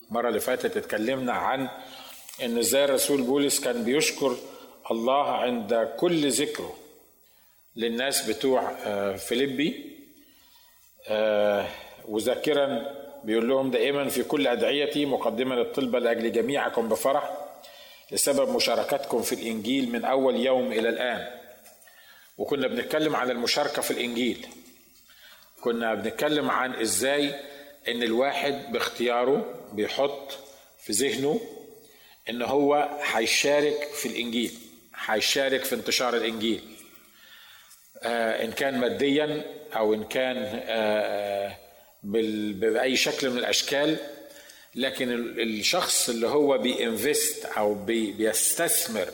المرة اللي فاتت اتكلمنا عن ان ازاي الرسول بولس كان بيشكر الله عند كل ذكره للناس بتوع فيليبي وذاكرا بيقول لهم دائما في كل ادعيتي مقدما الطلبه لاجل جميعكم بفرح لسبب مشاركتكم في الانجيل من اول يوم الى الان وكنا بنتكلم عن المشاركه في الانجيل كنا بنتكلم عن ازاي ان الواحد باختياره بيحط في ذهنه ان هو هيشارك في الانجيل هيشارك في انتشار الانجيل آه ان كان ماديا او ان كان آه باي شكل من الاشكال لكن الشخص اللي هو بينفست او بي بيستثمر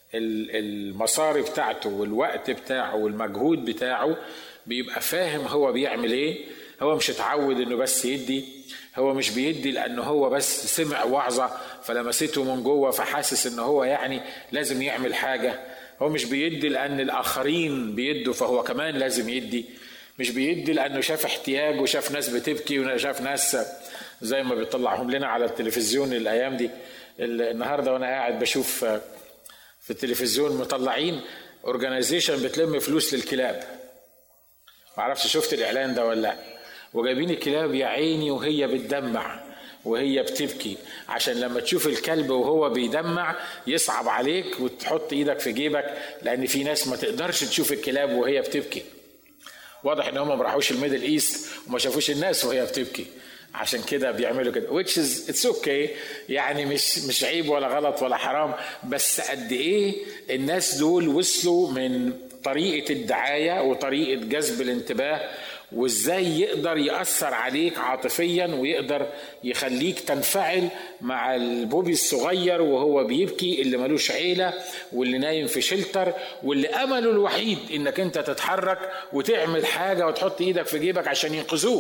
المصاري بتاعته والوقت بتاعه والمجهود بتاعه بيبقى فاهم هو بيعمل ايه هو مش اتعود انه بس يدي هو مش بيدي لانه هو بس سمع وعظه فلمسته من جوه فحاسس ان هو يعني لازم يعمل حاجه هو مش بيدي لان الاخرين بيدوا فهو كمان لازم يدي مش بيدي لانه شاف احتياج وشاف ناس بتبكي وشاف ناس زي ما بيطلعهم لنا على التلفزيون الايام دي النهارده وانا قاعد بشوف في التلفزيون مطلعين اورجانيزيشن بتلم فلوس للكلاب معرفش شفت الاعلان ده ولا لا وجايبين الكلاب يا عيني وهي بتدمع وهي بتبكي عشان لما تشوف الكلب وهو بيدمع يصعب عليك وتحط ايدك في جيبك لان في ناس ما تقدرش تشوف الكلاب وهي بتبكي واضح ان هم ما راحوش الميدل ايست وما شافوش الناس وهي بتبكي عشان كده بيعملوا كده which is it's okay يعني مش مش عيب ولا غلط ولا حرام بس قد ايه الناس دول وصلوا من طريقه الدعايه وطريقه جذب الانتباه وازاي يقدر ياثر عليك عاطفيا ويقدر يخليك تنفعل مع البوبي الصغير وهو بيبكي اللي ملوش عيله واللي نايم في شلتر واللي امله الوحيد انك انت تتحرك وتعمل حاجه وتحط ايدك في جيبك عشان ينقذوه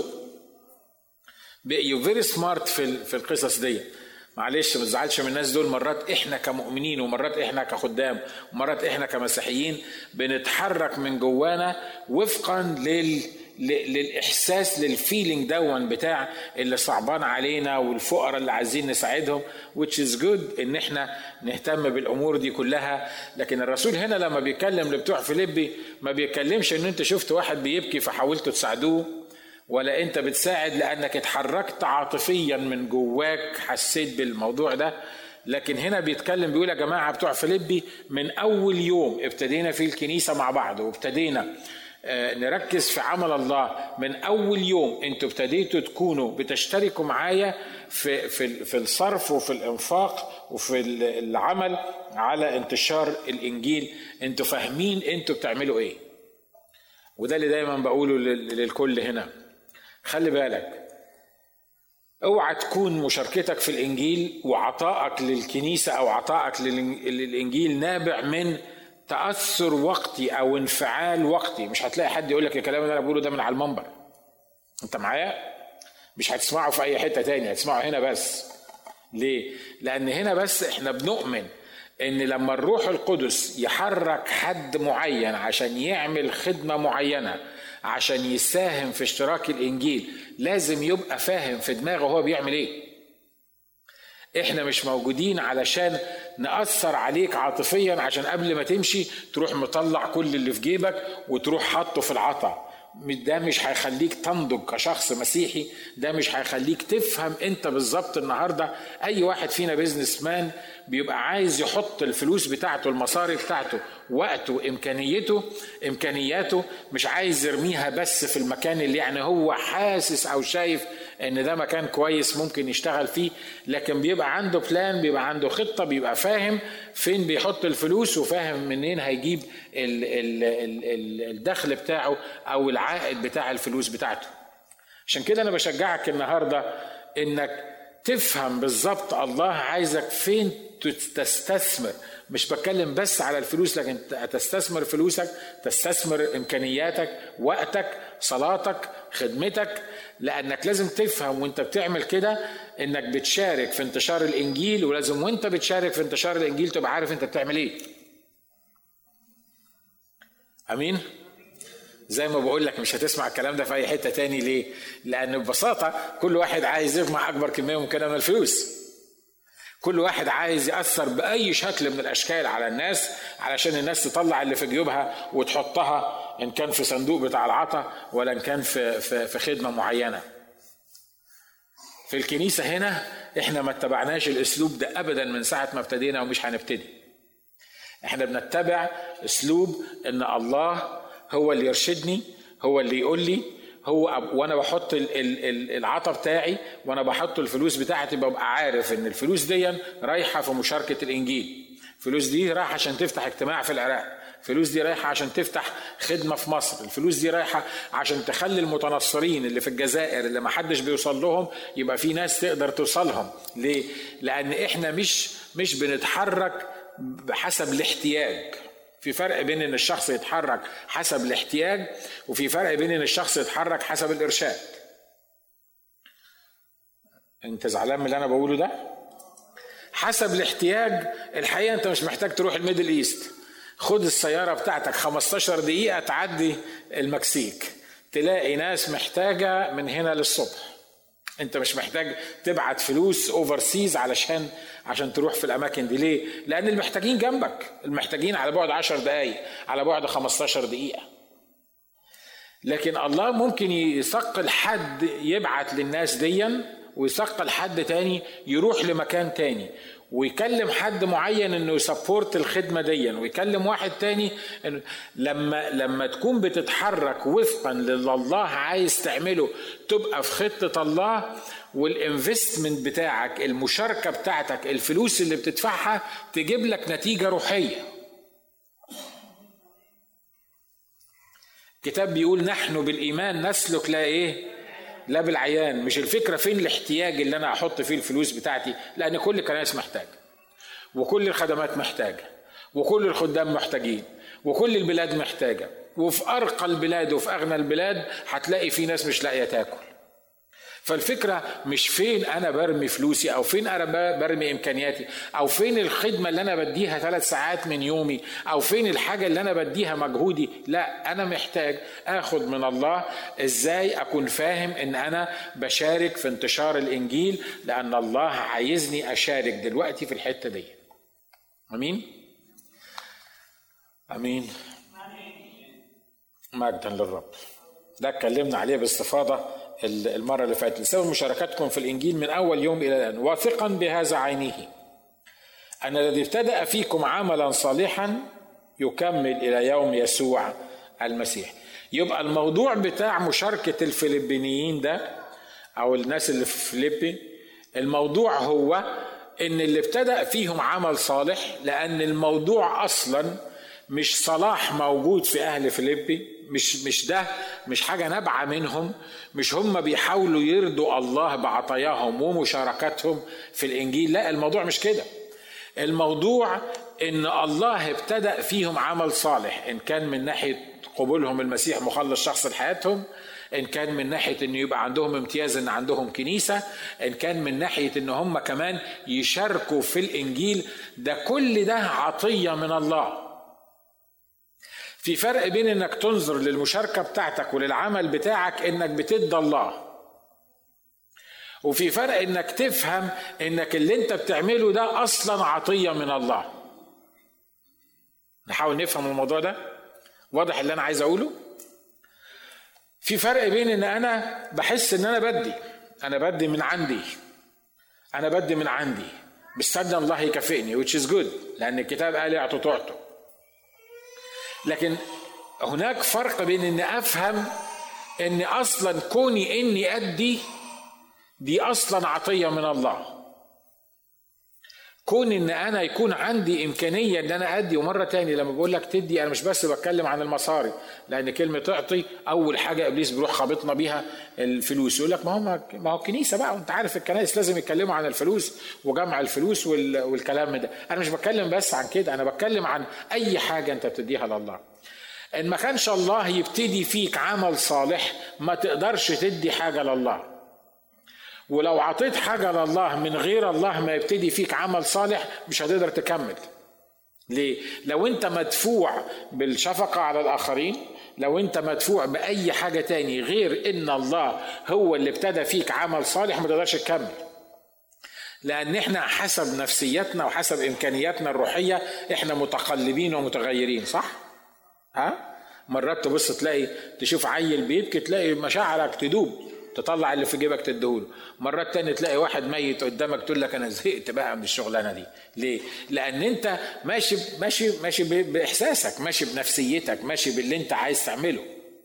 يو فيري سمارت في في القصص دي معلش ما تزعلش من الناس دول مرات احنا كمؤمنين ومرات احنا كخدام ومرات احنا كمسيحيين بنتحرك من جوانا وفقا لل للاحساس للفيلينج دون بتاع اللي صعبان علينا والفقراء اللي عايزين نساعدهم which is good ان احنا نهتم بالامور دي كلها لكن الرسول هنا لما بيتكلم لبتوع فيليبي ما بيتكلمش ان انت شفت واحد بيبكي فحاولتوا تساعدوه ولا انت بتساعد لانك اتحركت عاطفيا من جواك حسيت بالموضوع ده لكن هنا بيتكلم بيقول يا جماعه بتوع فيليبي من اول يوم ابتدينا في الكنيسه مع بعض وابتدينا نركز في عمل الله من اول يوم انتوا ابتديتوا تكونوا بتشتركوا معايا في في في الصرف وفي الانفاق وفي العمل على انتشار الانجيل انتوا فاهمين انتوا بتعملوا ايه وده اللي دايما بقوله للكل هنا خلي بالك اوعى تكون مشاركتك في الانجيل وعطائك للكنيسه او عطائك للانجيل نابع من تاثر وقتي او انفعال وقتي مش هتلاقي حد يقول لك الكلام اللي انا بقوله ده من على المنبر انت معايا مش هتسمعه في اي حته تاني هتسمعه هنا بس ليه لان هنا بس احنا بنؤمن ان لما الروح القدس يحرك حد معين عشان يعمل خدمه معينه عشان يساهم في اشتراك الانجيل لازم يبقى فاهم في دماغه هو بيعمل ايه احنا مش موجودين علشان نأثر عليك عاطفيا عشان قبل ما تمشي تروح مطلع كل اللي في جيبك وتروح حاطه في العطا ده مش هيخليك تنضج كشخص مسيحي ده مش هيخليك تفهم انت بالظبط النهارده اي واحد فينا بيزنس مان بيبقى عايز يحط الفلوس بتاعته المصاري بتاعته وقته امكانيته امكانياته مش عايز يرميها بس في المكان اللي يعني هو حاسس او شايف ان ده مكان كويس ممكن يشتغل فيه لكن بيبقى عنده بلان بيبقى عنده خطه بيبقى فاهم فين بيحط الفلوس وفاهم منين هيجيب ال ال ال الدخل بتاعه او العائد بتاع الفلوس بتاعته عشان كده انا بشجعك النهارده انك تفهم بالظبط الله عايزك فين تستثمر مش بتكلم بس على الفلوس لكن تستثمر فلوسك تستثمر امكانياتك وقتك صلاتك خدمتك لانك لازم تفهم وانت بتعمل كده انك بتشارك في انتشار الانجيل ولازم وانت بتشارك في انتشار الانجيل تبقى عارف انت بتعمل ايه امين زي ما بقول لك مش هتسمع الكلام ده في اي حته تاني ليه لان ببساطه كل واحد عايز يجمع اكبر كميه ممكنه من الفلوس كل واحد عايز ياثر باي شكل من الاشكال على الناس علشان الناس تطلع اللي في جيوبها وتحطها ان كان في صندوق بتاع العطا ولا ان كان في في, في خدمه معينه في الكنيسه هنا احنا ما اتبعناش الاسلوب ده ابدا من ساعه ما ابتدينا ومش هنبتدي احنا بنتبع اسلوب ان الله هو اللي يرشدني هو اللي يقول لي هو وانا بحط العطا بتاعي وانا بحط الفلوس بتاعتي ببقى عارف ان الفلوس دي رايحه في مشاركه الانجيل الفلوس دي رايحه عشان تفتح اجتماع في العراق الفلوس دي رايحة عشان تفتح خدمة في مصر الفلوس دي رايحة عشان تخلي المتنصرين اللي في الجزائر اللي ما حدش بيوصل لهم يبقى في ناس تقدر توصلهم ليه؟ لأن احنا مش مش بنتحرك بحسب الاحتياج في فرق بين ان الشخص يتحرك حسب الاحتياج وفي فرق بين ان الشخص يتحرك حسب الارشاد انت زعلان من اللي انا بقوله ده حسب الاحتياج الحقيقه انت مش محتاج تروح الميدل ايست خد السياره بتاعتك 15 دقيقه تعدي المكسيك تلاقي ناس محتاجه من هنا للصبح انت مش محتاج تبعت فلوس اوفرسيز علشان عشان تروح في الاماكن دي ليه لان المحتاجين جنبك المحتاجين على بعد 10 دقائق على بعد 15 دقيقه لكن الله ممكن يثقل حد يبعت للناس ديا ويثقل حد تاني يروح لمكان تاني ويكلم حد معين انه يسبورت الخدمه دي ويكلم واحد تاني إنه لما لما تكون بتتحرك وفقا للي الله عايز تعمله تبقى في خطه الله والانفستمنت بتاعك المشاركه بتاعتك الفلوس اللي بتدفعها تجيب لك نتيجه روحيه الكتاب بيقول نحن بالايمان نسلك لا ايه لا بالعيان مش الفكرة فين الاحتياج اللي أنا أحط فيه الفلوس بتاعتي لأن كل الكنائس محتاج وكل الخدمات محتاجة وكل الخدام محتاجين وكل البلاد محتاجة وفي أرقى البلاد وفي أغنى البلاد هتلاقي في ناس مش لاقية تاكل فالفكرة مش فين أنا برمي فلوسي أو فين أنا برمي إمكانياتي أو فين الخدمة اللي أنا بديها ثلاث ساعات من يومي أو فين الحاجة اللي أنا بديها مجهودي لا أنا محتاج أخد من الله إزاي أكون فاهم إن أنا بشارك في انتشار الإنجيل لأن الله عايزني أشارك دلوقتي في الحتة دي أمين أمين مجدا للرب ده اتكلمنا عليه باستفاضه المرة اللي فاتت لسبب مشاركتكم في الإنجيل من أول يوم إلى الآن واثقا بهذا عينه أن الذي ابتدأ فيكم عملا صالحا يكمل إلى يوم يسوع المسيح يبقى الموضوع بتاع مشاركة الفلبينيين ده أو الناس اللي في فيليبي الموضوع هو إن اللي ابتدأ فيهم عمل صالح لأن الموضوع أصلا مش صلاح موجود في أهل فيليبي مش مش ده مش حاجه نابعه منهم مش هم بيحاولوا يرضوا الله بعطاياهم ومشاركتهم في الانجيل لا الموضوع مش كده الموضوع ان الله ابتدا فيهم عمل صالح ان كان من ناحيه قبولهم المسيح مخلص شخص لحياتهم ان كان من ناحيه انه يبقى عندهم امتياز ان عندهم كنيسه ان كان من ناحيه ان هم كمان يشاركوا في الانجيل ده كل ده عطيه من الله في فرق بين انك تنظر للمشاركه بتاعتك وللعمل بتاعك انك بتدى الله وفي فرق انك تفهم انك اللي انت بتعمله ده اصلا عطيه من الله نحاول نفهم الموضوع ده واضح اللي انا عايز اقوله في فرق بين ان انا بحس ان انا بدي انا بدي من عندي انا بدي من عندي بستنى الله يكافئني which is good لان الكتاب قال اعطوا تعطوا لكن هناك فرق بين اني افهم ان اصلا كوني اني ادي دي اصلا عطيه من الله كون ان انا يكون عندي امكانيه ان انا ادي ومره تاني لما بقول لك تدي انا مش بس بتكلم عن المصاري لان كلمه تعطي اول حاجه ابليس بيروح خابطنا بيها الفلوس يقول لك ما هو ما هو الكنيسه بقى وانت عارف الكنائس لازم يتكلموا عن الفلوس وجمع الفلوس والكلام ده انا مش بتكلم بس عن كده انا بتكلم عن اي حاجه انت بتديها لله ان ما كانش الله يبتدي فيك عمل صالح ما تقدرش تدي حاجه لله ولو عطيت حاجة لله من غير الله ما يبتدي فيك عمل صالح مش هتقدر تكمل ليه؟ لو انت مدفوع بالشفقة على الآخرين لو انت مدفوع باي حاجه تاني غير ان الله هو اللي ابتدى فيك عمل صالح ما تقدرش تكمل لان احنا حسب نفسيتنا وحسب امكانياتنا الروحيه احنا متقلبين ومتغيرين صح ها مرات تبص تلاقي تشوف عيل بيبكي تلاقي مشاعرك تدوب تطلع اللي في جيبك تديهوله مرات تاني تلاقي واحد ميت قدامك تقول لك انا زهقت بقى من الشغلانه دي ليه لان انت ماشي ماشي ماشي باحساسك ماشي بنفسيتك ماشي باللي انت عايز تعمله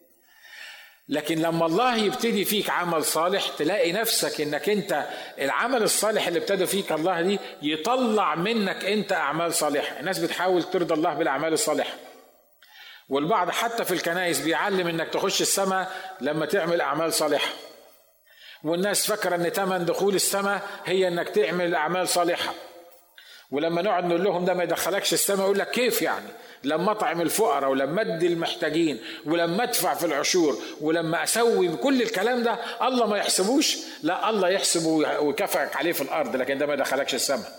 لكن لما الله يبتدي فيك عمل صالح تلاقي نفسك انك انت العمل الصالح اللي ابتدى فيك الله دي يطلع منك انت اعمال صالحه الناس بتحاول ترضى الله بالاعمال الصالحه والبعض حتى في الكنائس بيعلم انك تخش السماء لما تعمل اعمال صالحه والناس فاكره ان ثمن دخول السماء هي انك تعمل اعمال صالحه ولما نقعد نقول لهم ده ما يدخلكش السماء يقول لك كيف يعني لما اطعم الفقراء ولما ادي المحتاجين ولما ادفع في العشور ولما اسوي كل الكلام ده الله ما يحسبوش لا الله يحسبه ويكافئك عليه في الارض لكن ده ما يدخلكش السماء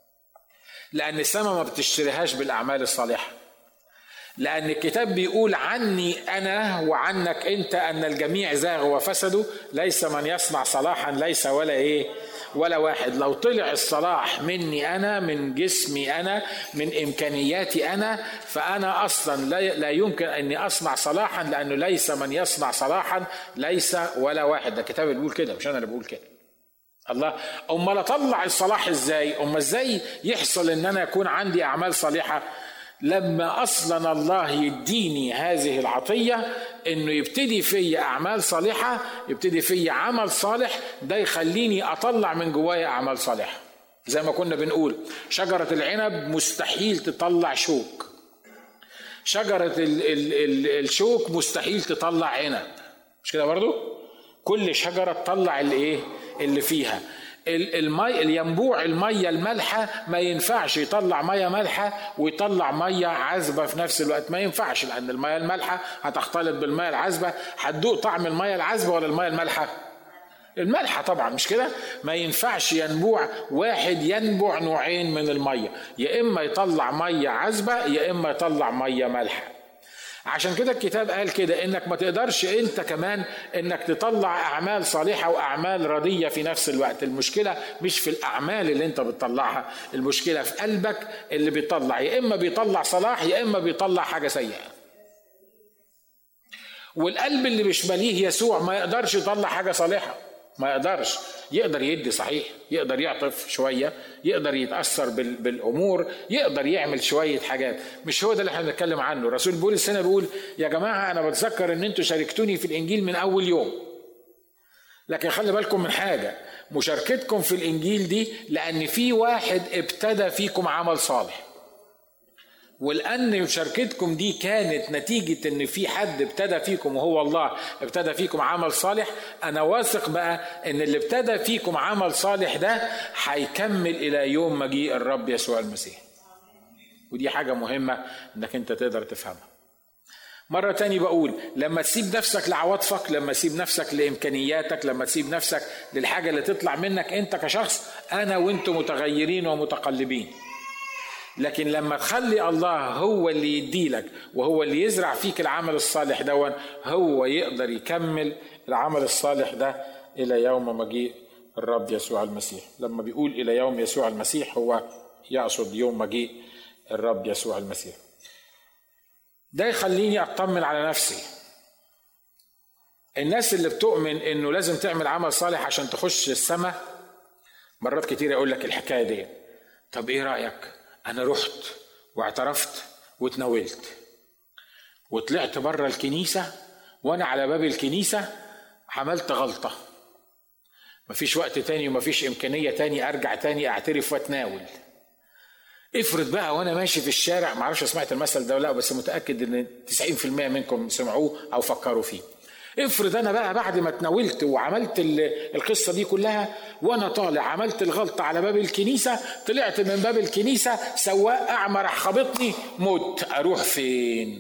لان السماء ما بتشتريهاش بالاعمال الصالحه لأن الكتاب بيقول عني أنا وعنك أنت أن الجميع زاغوا وفسدوا ليس من يصنع صلاحا ليس ولا إيه ولا واحد لو طلع الصلاح مني أنا من جسمي أنا من إمكانياتي أنا فأنا أصلا لا يمكن أني أصنع صلاحا لأنه ليس من يصنع صلاحا ليس ولا واحد ده الكتاب اللي بيقول كده مش أنا اللي بقول كده الله امال اطلع الصلاح ازاي امال ازاي يحصل ان انا يكون عندي اعمال صالحه لما اصلا الله يديني هذه العطيه انه يبتدي في اعمال صالحه يبتدي في عمل صالح ده يخليني اطلع من جوايا اعمال صالحه زي ما كنا بنقول شجره العنب مستحيل تطلع شوك شجره ال ال ال الشوك مستحيل تطلع عنب مش كده برضو كل شجره تطلع الايه اللي فيها المي الينبوع الميه المالحه ما ينفعش يطلع ميه مالحه ويطلع ميه عذبه في نفس الوقت ما ينفعش لان الميه المالحه هتختلط بالميه العذبه هتدوق طعم الميه العذبه ولا الميه المالحه المالحه طبعا مش كده ما ينفعش ينبوع واحد ينبوع نوعين من الميه يا اما يطلع ميه عذبه يا اما يطلع ميه مالحه عشان كده الكتاب قال كده انك ما تقدرش انت كمان انك تطلع اعمال صالحه واعمال رديه في نفس الوقت المشكله مش في الاعمال اللي انت بتطلعها المشكله في قلبك اللي بيطلع يا اما بيطلع صلاح يا اما بيطلع حاجه سيئه والقلب اللي مش مليه يسوع ما يقدرش يطلع حاجه صالحه ما يقدرش يقدر يدي صحيح يقدر يعطف شوية يقدر يتأثر بالأمور يقدر يعمل شوية حاجات مش هو ده اللي احنا بنتكلم عنه الرسول بولس هنا بيقول يا جماعة أنا بتذكر إن أنتوا شاركتوني في الإنجيل من أول يوم لكن خلي بالكم من حاجة مشاركتكم في الإنجيل دي لأن في واحد ابتدى فيكم عمل صالح ولان مشاركتكم دي كانت نتيجه ان في حد ابتدى فيكم وهو الله ابتدى فيكم عمل صالح انا واثق بقى ان اللي ابتدى فيكم عمل صالح ده هيكمل الى يوم مجيء الرب يسوع المسيح ودي حاجه مهمه انك انت تقدر تفهمها مرة تاني بقول لما تسيب نفسك لعواطفك لما تسيب نفسك لإمكانياتك لما تسيب نفسك للحاجة اللي تطلع منك أنت كشخص أنا وأنتم متغيرين ومتقلبين لكن لما تخلي الله هو اللي يديلك وهو اللي يزرع فيك العمل الصالح دون هو يقدر يكمل العمل الصالح ده إلى يوم مجيء الرب يسوع المسيح لما بيقول إلى يوم يسوع المسيح هو يقصد يوم مجيء الرب يسوع المسيح ده يخليني أطمن على نفسي الناس اللي بتؤمن انه لازم تعمل عمل صالح عشان تخش السماء مرات كتير يقول لك الحكايه دي طب ايه رايك انا رحت واعترفت واتناولت وطلعت بره الكنيسه وانا على باب الكنيسه عملت غلطه مفيش وقت تاني ومفيش امكانيه تاني ارجع تاني اعترف واتناول افرض بقى وانا ماشي في الشارع معرفش سمعت المثل ده ولا لا بس متاكد ان 90% منكم سمعوه او فكروا فيه افرض انا بقى بعد ما اتناولت وعملت القصه دي كلها وانا طالع عملت الغلطه على باب الكنيسه طلعت من باب الكنيسه سواق اعمى راح خبطني مت اروح فين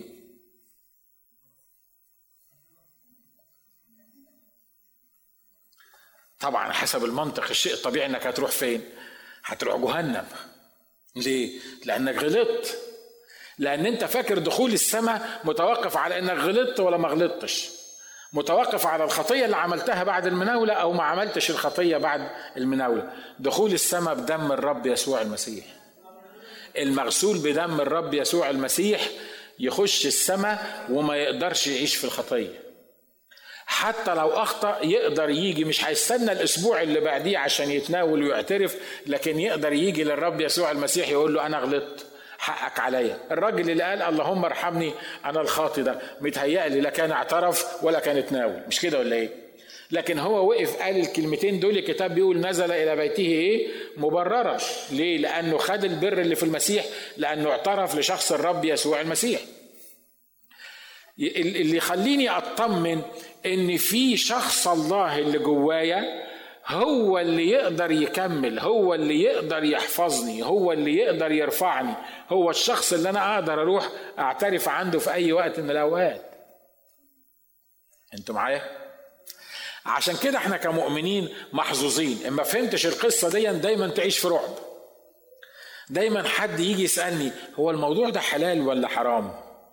طبعا حسب المنطق الشيء الطبيعي انك هتروح فين هتروح جهنم ليه لانك غلطت لان انت فاكر دخول السماء متوقف على انك غلطت ولا ما غلطتش متوقف على الخطية اللي عملتها بعد المناولة أو ما عملتش الخطية بعد المناولة دخول السماء بدم الرب يسوع المسيح المغسول بدم الرب يسوع المسيح يخش السماء وما يقدرش يعيش في الخطيه حتى لو اخطا يقدر يجي مش هيستنى الاسبوع اللي بعديه عشان يتناول ويعترف لكن يقدر يجي للرب يسوع المسيح يقول له انا غلطت حقك عليا الراجل اللي قال اللهم ارحمني انا الخاطي ده متهيألي لا كان اعترف ولا كان اتناول مش كده ولا ايه لكن هو وقف قال الكلمتين دول الكتاب بيقول نزل الى بيته ايه مبررا ليه لانه خد البر اللي في المسيح لانه اعترف لشخص الرب يسوع المسيح اللي يخليني اطمن ان في شخص الله اللي جوايا هو اللي يقدر يكمل هو اللي يقدر يحفظني هو اللي يقدر يرفعني هو الشخص اللي انا اقدر اروح اعترف عنده في اي وقت من الاوقات انتوا معايا عشان كده احنا كمؤمنين محظوظين اما فهمتش القصه دي دايما تعيش في رعب دايما حد يجي يسالني هو الموضوع ده حلال ولا حرام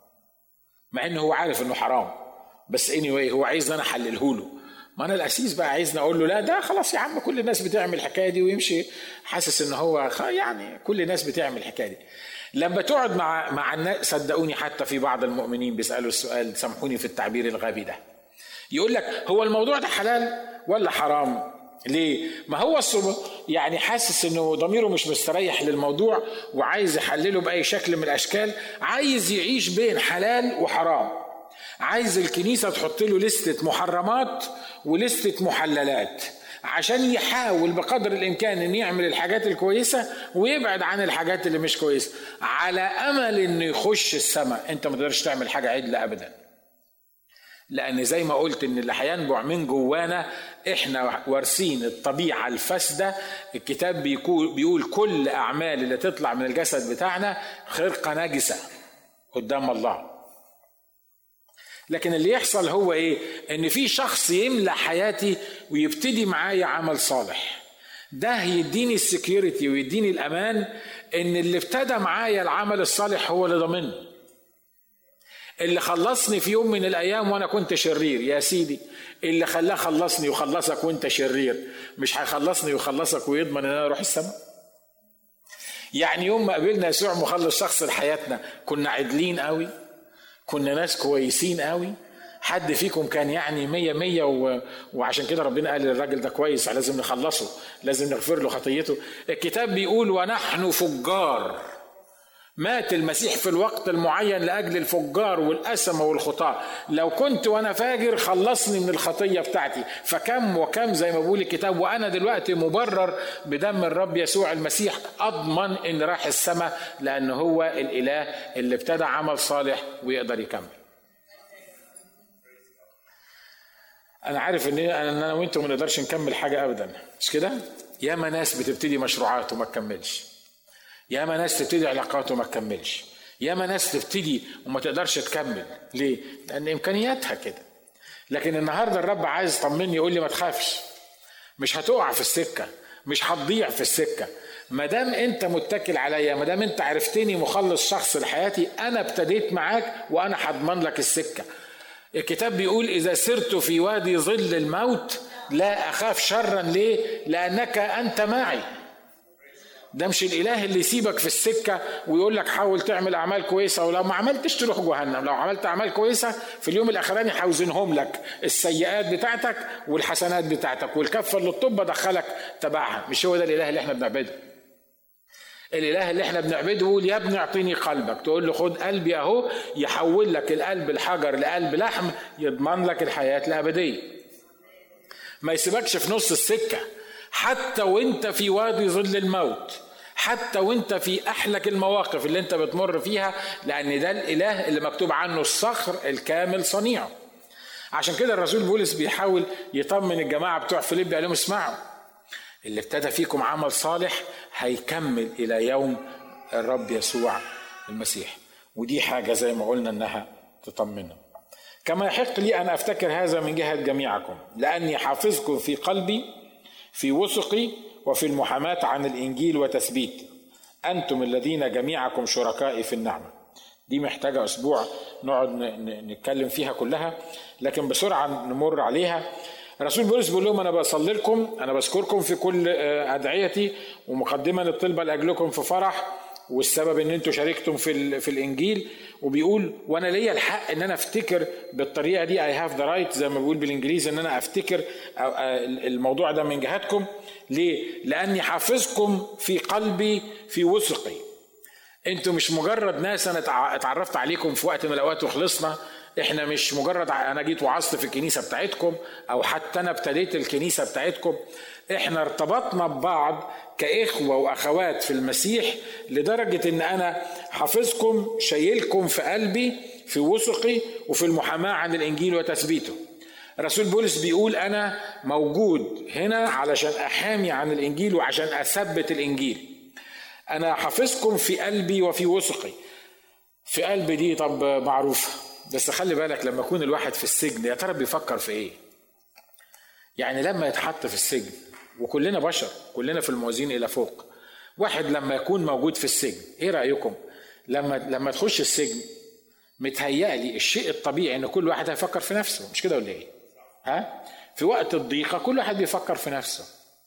مع انه هو عارف انه حرام بس اني anyway هو عايزني انا احلله له ما انا الاسيس بقى عايزني اقول له لا ده خلاص يا عم كل الناس بتعمل الحكايه دي ويمشي حاسس ان هو يعني كل الناس بتعمل الحكايه دي لما تقعد مع مع الناس صدقوني حتى في بعض المؤمنين بيسالوا السؤال سامحوني في التعبير الغبي ده يقول لك هو الموضوع ده حلال ولا حرام ليه؟ ما هو يعني حاسس انه ضميره مش مستريح للموضوع وعايز يحلله باي شكل من الاشكال عايز يعيش بين حلال وحرام عايز الكنيسه تحط له لسته محرمات ولسته محللات عشان يحاول بقدر الامكان ان يعمل الحاجات الكويسه ويبعد عن الحاجات اللي مش كويسه على امل انه يخش السماء انت ما تقدرش تعمل حاجه عدله ابدا لان زي ما قلت ان اللي هينبع من جوانا احنا وارثين الطبيعه الفاسده الكتاب بيقول, بيقول كل اعمال اللي تطلع من الجسد بتاعنا خرقه نجسه قدام الله لكن اللي يحصل هو ايه ان في شخص يملى حياتي ويبتدي معايا عمل صالح ده يديني السكيورتي ويديني الامان ان اللي ابتدى معايا العمل الصالح هو اللي ضامنه اللي خلصني في يوم من الايام وانا كنت شرير يا سيدي اللي خلاه خلصني وخلصك وانت شرير مش هيخلصني ويخلصك ويضمن ان انا اروح السماء يعني يوم ما قابلنا يسوع مخلص شخص لحياتنا كنا عدلين قوي كنا ناس كويسين قوي حد فيكم كان يعني مية مية و... وعشان كده ربنا قال للراجل ده كويس لازم نخلصه لازم نغفر له خطيته الكتاب بيقول ونحن فجار مات المسيح في الوقت المعين لاجل الفجار والاسمه والخطاه لو كنت وانا فاجر خلصني من الخطيه بتاعتي فكم وكم زي ما بيقول الكتاب وانا دلوقتي مبرر بدم الرب يسوع المسيح اضمن ان راح السماء لان هو الاله اللي ابتدى عمل صالح ويقدر يكمل انا عارف ان انا وانتم ما نقدرش نكمل حاجه ابدا مش كده ياما ناس بتبتدي مشروعات وما تكملش ياما ناس تبتدي علاقات وما تكملش ياما ناس تبتدي وما تقدرش تكمل ليه لان امكانياتها كده لكن النهارده الرب عايز يطمني يقول لي ما تخافش مش هتقع في السكه مش هتضيع في السكه ما دام انت متكل عليا ما دام انت عرفتني مخلص شخص لحياتي انا ابتديت معاك وانا هضمن لك السكه الكتاب بيقول اذا سرت في وادي ظل الموت لا اخاف شرا ليه لانك انت معي ده مش الاله اللي يسيبك في السكه ويقول لك حاول تعمل اعمال كويسه ولو ما عملتش تروح جهنم لو عملت اعمال كويسه في اليوم الاخراني هوزنهم لك السيئات بتاعتك والحسنات بتاعتك والكفه اللي الطب دخلك تبعها مش هو ده الاله اللي احنا بنعبده الاله اللي احنا بنعبده يقول يا ابني اعطيني قلبك تقول له خد قلبي اهو يحول لك القلب الحجر لقلب لحم يضمن لك الحياه الابديه ما يسيبكش في نص السكه حتى وانت في وادي ظل الموت حتى وانت في احلك المواقف اللي انت بتمر فيها لان ده الاله اللي مكتوب عنه الصخر الكامل صنيعه عشان كده الرسول بولس بيحاول يطمن الجماعه بتوع فيليب قال لهم اسمعوا اللي ابتدى فيكم عمل صالح هيكمل الى يوم الرب يسوع المسيح ودي حاجه زي ما قلنا انها تطمنا كما يحق لي ان افتكر هذا من جهه جميعكم لاني حافظكم في قلبي في وثقي وفي المحاماة عن الإنجيل وتثبيت أنتم الذين جميعكم شركائي في النعمة دي محتاجة أسبوع نقعد نتكلم فيها كلها لكن بسرعة نمر عليها رسول بولس بيقول لهم انا بصلي لكم انا بذكركم في كل آه، ادعيتي ومقدما الطلبه لاجلكم في فرح والسبب ان انتوا شاركتم في في الانجيل وبيقول وانا ليا الحق ان انا افتكر بالطريقه دي اي هاف ذا رايت زي ما بيقول بالانجليزي ان انا افتكر آه، الموضوع ده من جهتكم ليه؟ لاني حافظكم في قلبي في وثقي انتوا مش مجرد ناس انا اتعرفت عليكم في وقت من الاوقات وخلصنا احنا مش مجرد انا جيت وعظت في الكنيسه بتاعتكم او حتى انا ابتديت الكنيسه بتاعتكم احنا ارتبطنا ببعض كاخوه واخوات في المسيح لدرجه ان انا حافظكم شايلكم في قلبي في وثقي وفي المحاماه عن الانجيل وتثبيته رسول بولس بيقول انا موجود هنا علشان احامي عن الانجيل وعشان اثبت الانجيل انا حافظكم في قلبي وفي وثقي في قلبي دي طب معروفه بس خلي بالك لما يكون الواحد في السجن يا ترى بيفكر في ايه يعني لما يتحط في السجن وكلنا بشر كلنا في الموازين الى فوق واحد لما يكون موجود في السجن ايه رايكم لما لما تخش السجن متهيألي الشيء الطبيعي ان كل واحد هيفكر في نفسه مش كده ولا ايه ها في وقت الضيقه كل واحد بيفكر في نفسه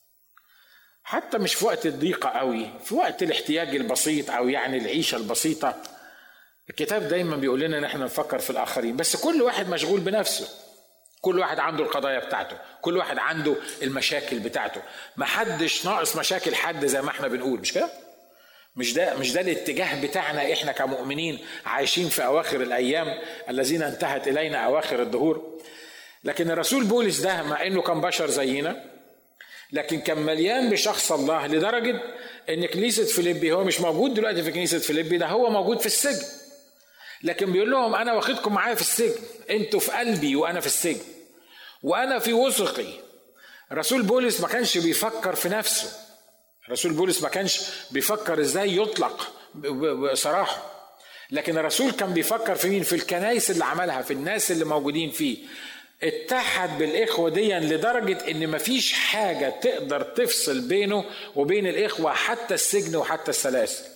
حتى مش في وقت الضيقه قوي في وقت الاحتياج البسيط او يعني العيشه البسيطه الكتاب دايما بيقول لنا ان احنا نفكر في الاخرين بس كل واحد مشغول بنفسه كل واحد عنده القضايا بتاعته كل واحد عنده المشاكل بتاعته ما حدش ناقص مشاكل حد زي ما احنا بنقول مش كده مش ده مش ده الاتجاه بتاعنا احنا كمؤمنين عايشين في اواخر الايام الذين انتهت الينا اواخر الدهور لكن الرسول بولس ده مع انه كان بشر زينا لكن كان مليان بشخص الله لدرجه ان كنيسه فيليبي هو مش موجود دلوقتي في كنيسه فيليبي ده هو موجود في السجن لكن بيقول لهم انا واخدكم معايا في السجن انتوا في قلبي وانا في السجن وانا في وثقي رسول بولس ما كانش بيفكر في نفسه رسول بولس ما كانش بيفكر ازاي يطلق بصراحه لكن الرسول كان بيفكر في مين في الكنايس اللي عملها في الناس اللي موجودين فيه اتحد بالاخوه دي لدرجه ان مفيش حاجه تقدر تفصل بينه وبين الاخوه حتى السجن وحتى السلاسل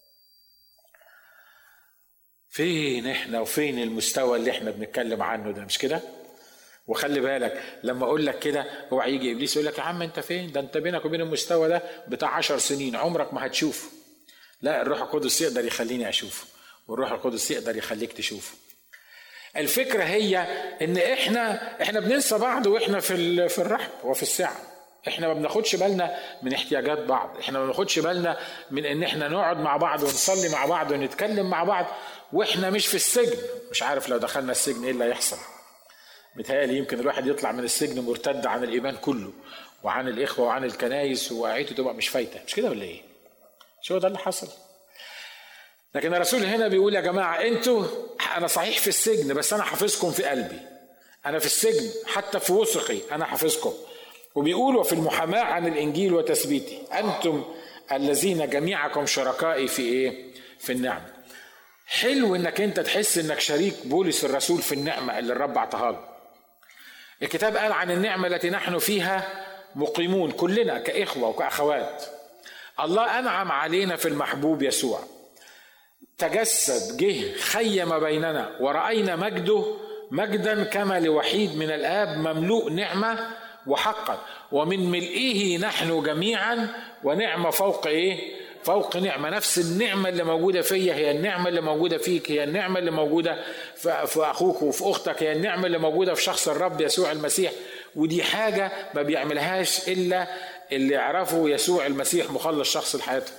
فين احنا وفين المستوى اللي احنا بنتكلم عنه ده مش كده وخلي بالك لما اقول لك كده هو هيجي ابليس يقول لك يا عم انت فين ده انت بينك وبين المستوى ده بتاع عشر سنين عمرك ما هتشوفه لا الروح القدس يقدر يخليني اشوفه والروح القدس يقدر يخليك تشوفه الفكره هي ان احنا احنا بننسى بعض واحنا في في الرحب وفي السعه احنا ما بناخدش بالنا من احتياجات بعض احنا ما بناخدش بالنا من ان احنا نقعد مع بعض ونصلي مع بعض ونتكلم مع بعض واحنا مش في السجن مش عارف لو دخلنا السجن ايه اللي هيحصل متهيألي يمكن الواحد يطلع من السجن مرتد عن الايمان كله وعن الاخوه وعن الكنايس وعيته تبقى مش فايته مش كده ولا ايه؟ مش هو ده اللي حصل لكن الرسول هنا بيقول يا جماعه انتوا انا صحيح في السجن بس انا حافظكم في قلبي انا في السجن حتى في وثقي انا حافظكم وبيقول وفي المحاماه عن الانجيل وتثبيته انتم الذين جميعكم شركائي في ايه؟ في النعمه حلو انك انت تحس انك شريك بولس الرسول في النعمه اللي الرب اعطاها له الكتاب قال عن النعمه التي نحن فيها مقيمون كلنا كاخوه وكاخوات الله انعم علينا في المحبوب يسوع تجسد جه خيم بيننا وراينا مجده مجدا كما لوحيد من الاب مملوء نعمه وحقا ومن ملئه نحن جميعا ونعمه فوق ايه فوق نعمه نفس النعمه اللي موجوده فيا هي النعمه اللي موجوده فيك هي النعمه اللي موجوده في اخوك وفي اختك هي النعمه اللي موجوده في شخص الرب يسوع المسيح ودي حاجه ما بيعملهاش الا اللي يعرفوا يسوع المسيح مخلص شخص لحياته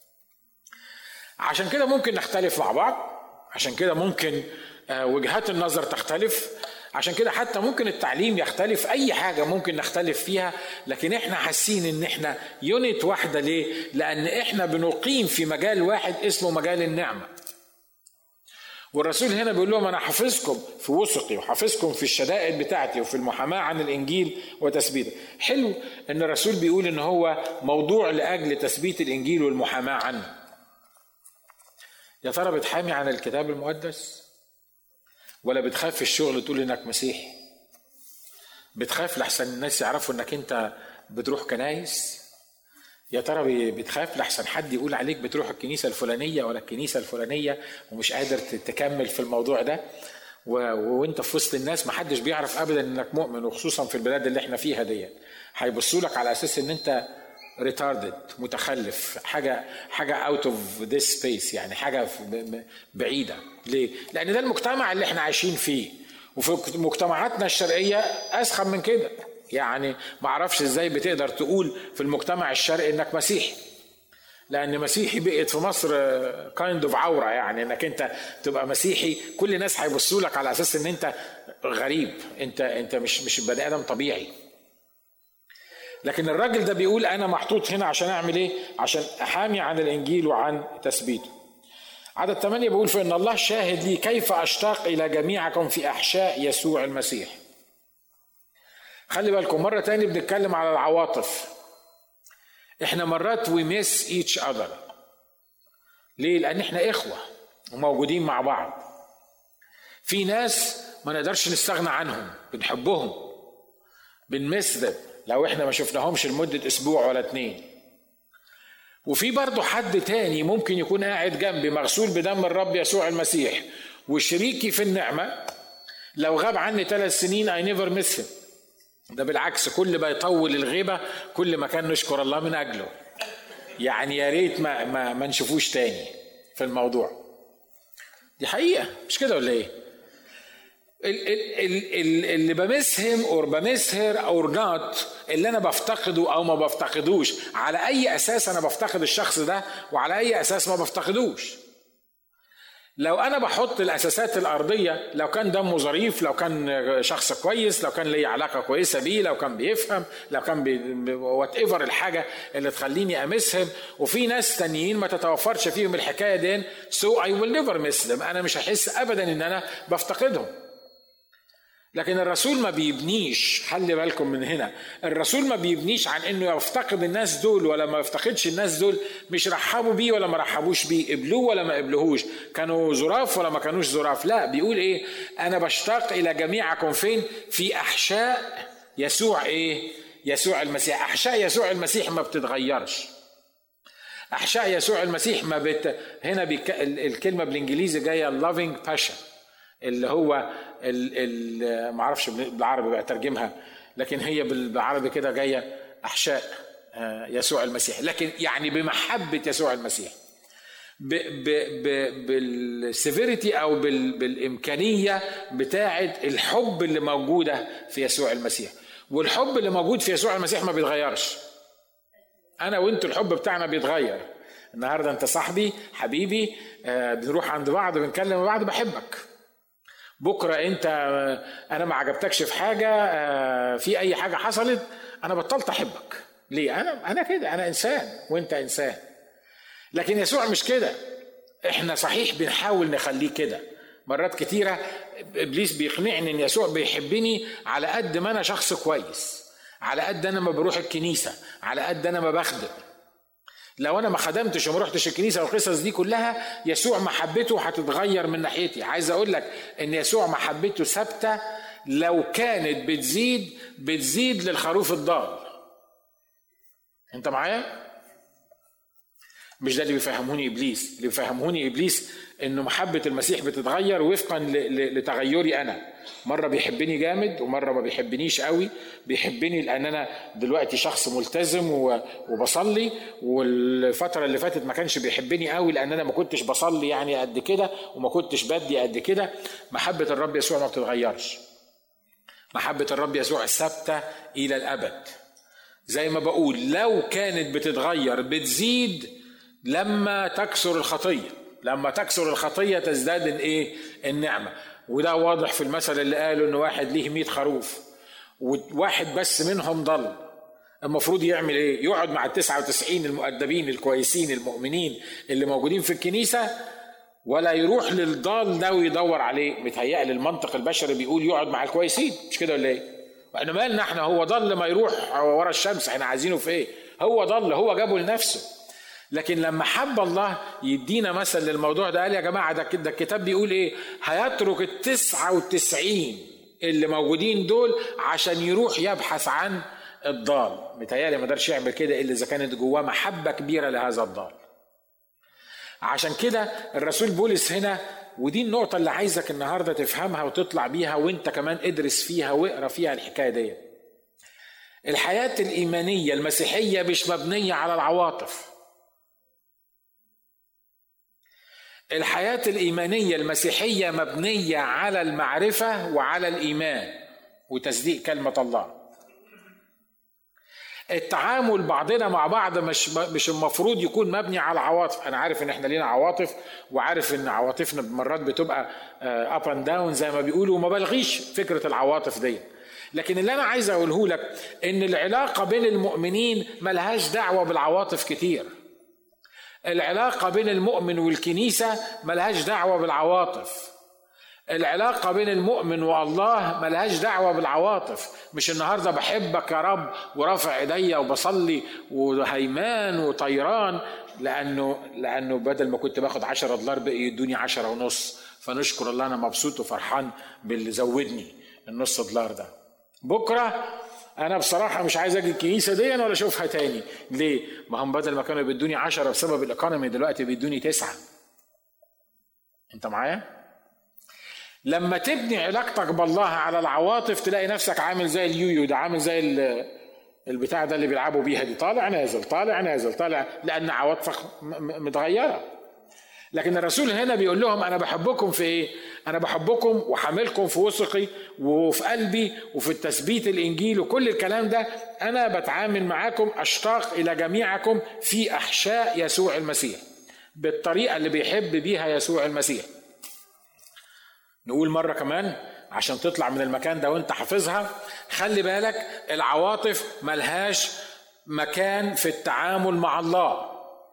عشان كده ممكن نختلف مع بعض عشان كده ممكن آه، وجهات النظر تختلف عشان كده حتى ممكن التعليم يختلف اي حاجه ممكن نختلف فيها لكن احنا حاسين ان احنا يونت واحده ليه لان احنا بنقيم في مجال واحد اسمه مجال النعمه والرسول هنا بيقول لهم انا حافظكم في وثقي وحافظكم في الشدائد بتاعتي وفي المحاماه عن الانجيل وتثبيته حلو ان الرسول بيقول ان هو موضوع لاجل تثبيت الانجيل والمحاماه عنه يا ترى بتحامي عن الكتاب المقدس ولا بتخاف في الشغل تقول انك مسيحي بتخاف لحسن الناس يعرفوا انك انت بتروح كنايس يا ترى بتخاف لحسن حد يقول عليك بتروح الكنيسه الفلانيه ولا الكنيسه الفلانيه ومش قادر تكمل في الموضوع ده و... وانت في وسط الناس ما حدش بيعرف ابدا انك مؤمن وخصوصا في البلاد اللي احنا فيها دي هيبصوا لك على اساس ان انت ريتاردد متخلف حاجه حاجه اوت اوف ذيس سبيس يعني حاجه بعيده ليه؟ لان ده المجتمع اللي احنا عايشين فيه وفي مجتمعاتنا الشرقيه اسخن من كده يعني ما اعرفش ازاي بتقدر تقول في المجتمع الشرقي انك مسيحي لان مسيحي بقت في مصر كايند اوف عوره يعني انك انت تبقى مسيحي كل الناس هيبصوا لك على اساس ان انت غريب انت انت مش مش بني ادم طبيعي لكن الراجل ده بيقول انا محطوط هنا عشان اعمل ايه عشان احامي عن الانجيل وعن تثبيته عدد ثمانية بيقول فإن الله شاهد لي كيف أشتاق إلى جميعكم في أحشاء يسوع المسيح خلي بالكم مرة تاني بنتكلم على العواطف احنا مرات وي ميس ايتش اذر ليه؟ لأن احنا إخوة وموجودين مع بعض في ناس ما نقدرش نستغنى عنهم بنحبهم بنمس لو احنا ما شفناهمش لمدة أسبوع ولا اتنين وفي برضه حد تاني ممكن يكون قاعد جنبي مغسول بدم الرب يسوع المسيح وشريكي في النعمة لو غاب عني ثلاث سنين اي نيفر ميس ده بالعكس كل ما يطول الغيبة كل ما كان نشكر الله من أجله يعني يا ريت ما, ما, ما نشوفوش تاني في الموضوع دي حقيقة مش كده ولا ايه؟ اللي بمسهم اور بمسهر اور نوت اللي انا بفتقده او ما بفتقدوش على اي اساس انا بفتقد الشخص ده وعلى اي اساس ما بفتقدوش لو انا بحط الاساسات الارضيه لو كان دمه ظريف لو كان شخص كويس لو كان لي علاقه كويسه بيه لو كان بيفهم لو كان وات ايفر الحاجه اللي تخليني امسهم وفي ناس تانيين ما تتوفرش فيهم الحكايه دي سو اي ويل نيفر مس انا مش هحس ابدا ان انا بفتقدهم لكن الرسول ما بيبنيش خلي بالكم من هنا الرسول ما بيبنيش عن انه يفتقد الناس دول ولا ما يفتقدش الناس دول مش رحبوا بيه ولا ما رحبوش بيه قبلوه ولا ما قبلوهوش كانوا ظراف ولا ما كانوش ظراف لا بيقول ايه انا بشتاق الى جميعكم فين في احشاء يسوع ايه يسوع المسيح احشاء يسوع المسيح ما بتتغيرش احشاء يسوع المسيح ما بت... هنا بيك... الكلمه بالانجليزي جايه loving passion اللي هو ما اعرفش بالعربي بقى ترجمها لكن هي بالعربي كده جايه احشاء آه، يسوع المسيح لكن يعني بمحبه يسوع المسيح بالسيفيريتي او بالامكانيه بتاعه الحب اللي موجوده في يسوع المسيح والحب اللي موجود في يسوع المسيح ما بيتغيرش انا وانت الحب بتاعنا بيتغير النهارده انت صاحبي حبيبي آه، بنروح عند بعض بنكلم بعض بحبك بكره انت انا ما عجبتكش في حاجه آه، في اي حاجه حصلت انا بطلت احبك ليه انا انا كده انا انسان وانت انسان لكن يسوع مش كده احنا صحيح بنحاول نخليه كده مرات كتيره ابليس بيقنعني ان يسوع بيحبني على قد ما انا شخص كويس على قد انا ما بروح الكنيسه على قد انا ما بخدم لو انا ما خدمتش وما رحتش الكنيسه والقصص دي كلها يسوع محبته هتتغير من ناحيتي عايز اقول لك ان يسوع محبته ثابته لو كانت بتزيد بتزيد للخروف الضال انت معايا مش ده اللي بيفهموني ابليس اللي بيفهموني ابليس انه محبه المسيح بتتغير وفقا لتغيري انا مره بيحبني جامد ومره ما بيحبنيش قوي بيحبني لان انا دلوقتي شخص ملتزم وبصلي والفتره اللي فاتت ما كانش بيحبني قوي لان انا ما كنتش بصلي يعني قد كده وما كنتش بدي قد كده محبه الرب يسوع ما بتتغيرش محبه الرب يسوع ثابته الى الابد زي ما بقول لو كانت بتتغير بتزيد لما تكسر الخطيه لما تكسر الخطيه تزداد الايه النعمه وده واضح في المثل اللي قاله ان واحد ليه 100 خروف وواحد بس منهم ضل المفروض يعمل ايه يقعد مع التسعة وتسعين المؤدبين الكويسين المؤمنين اللي موجودين في الكنيسة ولا يروح للضال ده ويدور عليه متهيألي المنطق البشري بيقول يقعد مع الكويسين مش كده ولا ايه واحنا مالنا احنا هو ضل ما يروح ورا الشمس احنا عايزينه في ايه هو ضل هو جابه لنفسه لكن لما حب الله يدينا مثل للموضوع ده قال يا جماعة ده, ده الكتاب بيقول ايه هيترك التسعة والتسعين اللي موجودين دول عشان يروح يبحث عن الضال متهيألي ما قدرش يعمل كده الا اذا كانت جواه محبه كبيره لهذا الضال عشان كده الرسول بولس هنا ودي النقطة اللي عايزك النهاردة تفهمها وتطلع بيها وانت كمان ادرس فيها واقرا فيها الحكاية دي الحياة الإيمانية المسيحية مش مبنية على العواطف الحياة الإيمانية المسيحية مبنية على المعرفة وعلى الإيمان وتصديق كلمة الله التعامل بعضنا مع بعض مش مش المفروض يكون مبني على عواطف انا عارف ان احنا لينا عواطف وعارف ان عواطفنا مرات بتبقى اب اند داون زي ما بيقولوا وما بلغيش فكره العواطف دي لكن اللي انا عايز اقوله لك ان العلاقه بين المؤمنين ملهاش دعوه بالعواطف كتير العلاقه بين المؤمن والكنيسه ملهاش دعوه بالعواطف العلاقة بين المؤمن والله ملهاش دعوة بالعواطف مش النهاردة بحبك يا رب ورافع ايديا وبصلي وهيمان وطيران لأنه لأنه بدل ما كنت باخد 10 دولار بقي يدوني 10 ونص فنشكر الله أنا مبسوط وفرحان باللي زودني النص دولار ده بكرة أنا بصراحة مش عايز أجي الكنيسة دي ولا أشوفها تاني ليه؟ ما هم بدل ما كانوا بيدوني 10 بسبب الإيكونومي دلوقتي بيدوني تسعة أنت معايا؟ لما تبني علاقتك بالله على العواطف تلاقي نفسك عامل زي اليويو ده عامل زي البتاع ده اللي بيلعبوا بيها دي طالع نازل طالع نازل طالع لان عواطفك متغيره لكن الرسول هنا بيقول لهم انا بحبكم في ايه انا بحبكم وحاملكم في وثقي وفي قلبي وفي التثبيت الانجيل وكل الكلام ده انا بتعامل معاكم اشتاق الى جميعكم في احشاء يسوع المسيح بالطريقه اللي بيحب بيها يسوع المسيح نقول مرة كمان عشان تطلع من المكان ده وانت حافظها خلي بالك العواطف ملهاش مكان في التعامل مع الله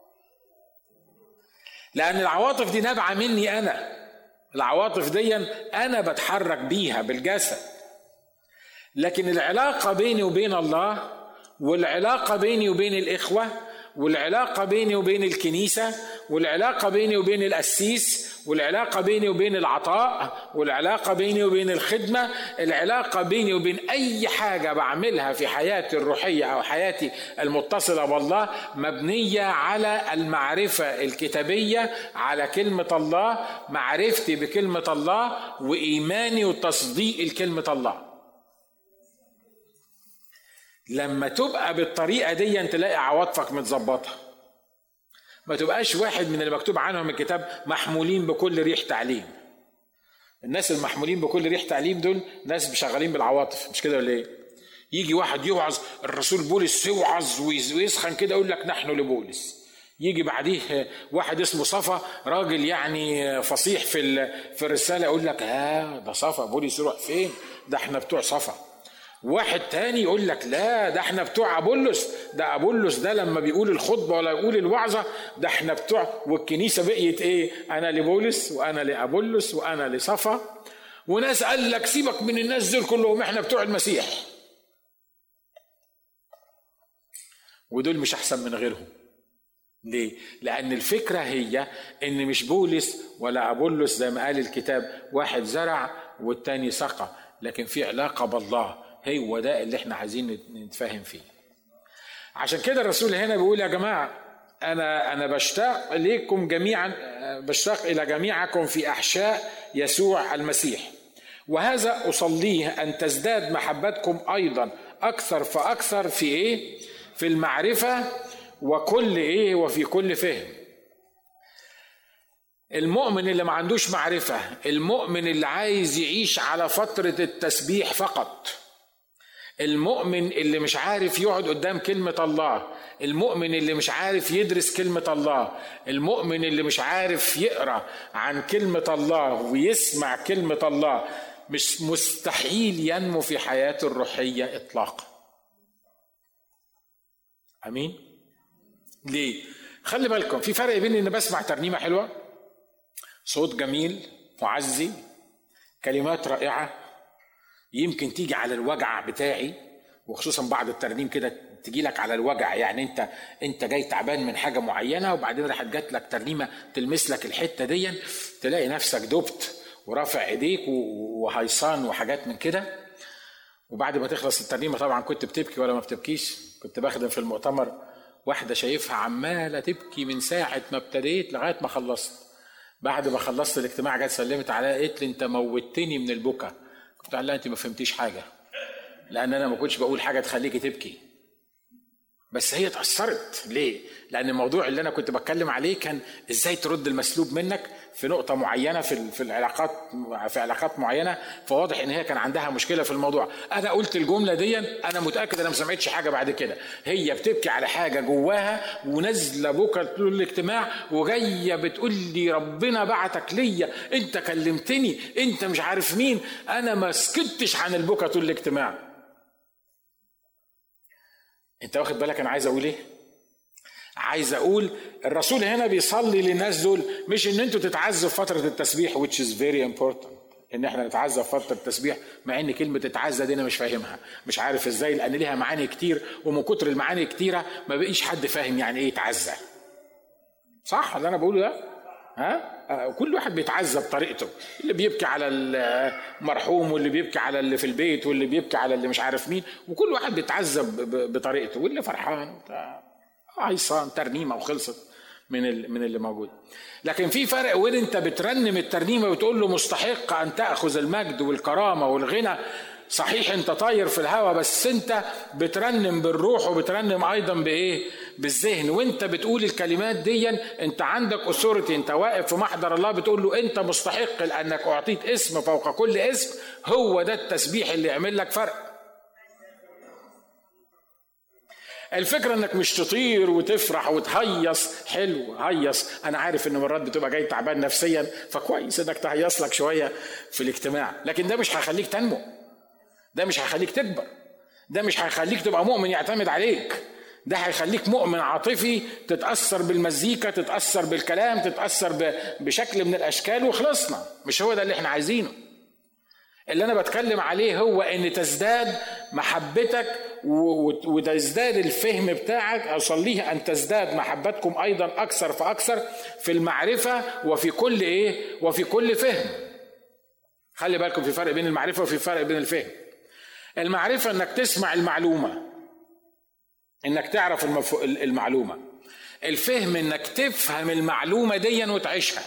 لأن العواطف دي نابعة مني أنا العواطف دي أنا بتحرك بيها بالجسد لكن العلاقة بيني وبين الله والعلاقة بيني وبين الإخوة والعلاقة بيني وبين الكنيسة والعلاقة بيني وبين القسيس والعلاقة بيني وبين العطاء والعلاقة بيني وبين الخدمة العلاقة بيني وبين أي حاجة بعملها في حياتي الروحية أو حياتي المتصلة بالله مبنية على المعرفة الكتابية على كلمة الله معرفتي بكلمة الله وإيماني وتصديق الكلمة الله لما تبقى بالطريقه دي تلاقي عواطفك متظبطه ما تبقاش واحد من اللي مكتوب عنهم الكتاب محمولين بكل ريح تعليم الناس المحمولين بكل ريح تعليم دول ناس شغالين بالعواطف مش كده ولا ايه يجي واحد يوعظ الرسول بولس يوعظ ويسخن كده يقول لك نحن لبولس يجي بعديه واحد اسمه صفا راجل يعني فصيح في في الرساله يقول لك ها ده صفا بولس يروح فين ده احنا بتوع صفا واحد تاني يقول لك لا ده احنا بتوع ابولس ده ابولس ده لما بيقول الخطبه ولا يقول الوعظه ده احنا بتوع والكنيسه بقيت ايه انا لبولس وانا لابولس وانا لصفا وناس قال لك سيبك من الناس دول كلهم احنا بتوع المسيح ودول مش احسن من غيرهم ليه؟ لأن الفكرة هي إن مش بولس ولا أبولس زي ما قال الكتاب واحد زرع والتاني سقى لكن في علاقة بالله هو ده اللي احنا عايزين نتفاهم فيه عشان كده الرسول هنا بيقول يا جماعه انا انا بشتاق اليكم جميعا بشتاق الى جميعكم في احشاء يسوع المسيح وهذا اصليه ان تزداد محبتكم ايضا اكثر فاكثر في ايه في المعرفه وكل ايه وفي كل فهم المؤمن اللي ما عندوش معرفه المؤمن اللي عايز يعيش على فتره التسبيح فقط المؤمن اللي مش عارف يقعد قدام كلمة الله المؤمن اللي مش عارف يدرس كلمة الله المؤمن اللي مش عارف يقرأ عن كلمة الله ويسمع كلمة الله مش مستحيل ينمو في حياته الروحية إطلاقا أمين ليه خلي بالكم في فرق بين إن بسمع ترنيمة حلوة صوت جميل معزي كلمات رائعة يمكن تيجي على الوجع بتاعي وخصوصا بعد الترنيم كده تجي لك على الوجع يعني انت انت جاي تعبان من حاجه معينه وبعدين راحت جات لك ترنيمه تلمس لك الحته دي تلاقي نفسك دبت ورافع ايديك وهيصان وحاجات من كده وبعد ما تخلص الترنيمه طبعا كنت بتبكي ولا ما بتبكيش كنت بخدم في المؤتمر واحده شايفها عماله تبكي من ساعه ما ابتديت لغايه ما خلصت بعد ما خلصت الاجتماع جت سلمت عليا قالت لي انت موتني من البكا كنت قال لها انت ما فهمتيش حاجه لان انا ما كنتش بقول حاجه تخليكي تبكي بس هي اتأثرت ليه؟ لأن الموضوع اللي أنا كنت بتكلم عليه كان إزاي ترد المسلوب منك في نقطة معينة في في العلاقات في علاقات معينة فواضح إن هي كان عندها مشكلة في الموضوع، أنا قلت الجملة دي أنا متأكد أنا ما سمعتش حاجة بعد كده، هي بتبكي على حاجة جواها ونازلة بكرة طول الاجتماع وجاية بتقول لي ربنا بعتك ليا، أنت كلمتني، أنت مش عارف مين، أنا ما سكتش عن البكا طول الاجتماع. انت واخد بالك انا عايز اقول ايه عايز اقول الرسول هنا بيصلي للناس دول مش ان انتوا تتعزوا في فتره التسبيح which is very important ان احنا نتعزى في فتره التسبيح مع ان كلمه تتعزى دي انا مش فاهمها مش عارف ازاي لان ليها معاني كتير ومن كتر المعاني الكتيره ما بقيش حد فاهم يعني ايه يتعزى صح اللي انا بقوله ده ها كل واحد بيتعزى بطريقته اللي بيبكي على المرحوم واللي بيبكي على اللي في البيت واللي بيبكي على اللي مش عارف مين وكل واحد بيتعزى بطريقته واللي فرحان هيصان ترنيمه وخلصت من من اللي موجود لكن في فرق وين انت بترنم الترنيمه وتقول له مستحق ان تاخذ المجد والكرامه والغنى صحيح انت طاير في الهواء بس انت بترنم بالروح وبترنم ايضا بايه بالذهن وانت بتقول الكلمات دي انت عندك اثورتي انت واقف في محضر الله بتقول له انت مستحق لانك اعطيت اسم فوق كل اسم هو ده التسبيح اللي يعمل لك فرق الفكرة انك مش تطير وتفرح وتهيص حلو هيص انا عارف ان مرات بتبقى جاي تعبان نفسيا فكويس انك تهيص لك شوية في الاجتماع لكن ده مش هيخليك تنمو ده مش هيخليك تكبر ده مش هيخليك تبقى مؤمن يعتمد عليك ده هيخليك مؤمن عاطفي تتأثر بالمزيكا تتأثر بالكلام تتأثر بشكل من الأشكال وخلصنا مش هو ده اللي احنا عايزينه اللي أنا بتكلم عليه هو إن تزداد محبتك وتزداد الفهم بتاعك أصليه أن تزداد محبتكم أيضا أكثر فأكثر في المعرفة وفي كل إيه وفي كل فهم خلي بالكم في فرق بين المعرفة وفي فرق بين الفهم المعرفة انك تسمع المعلومة انك تعرف المفو... المعلومة الفهم انك تفهم المعلومة دي وتعيشها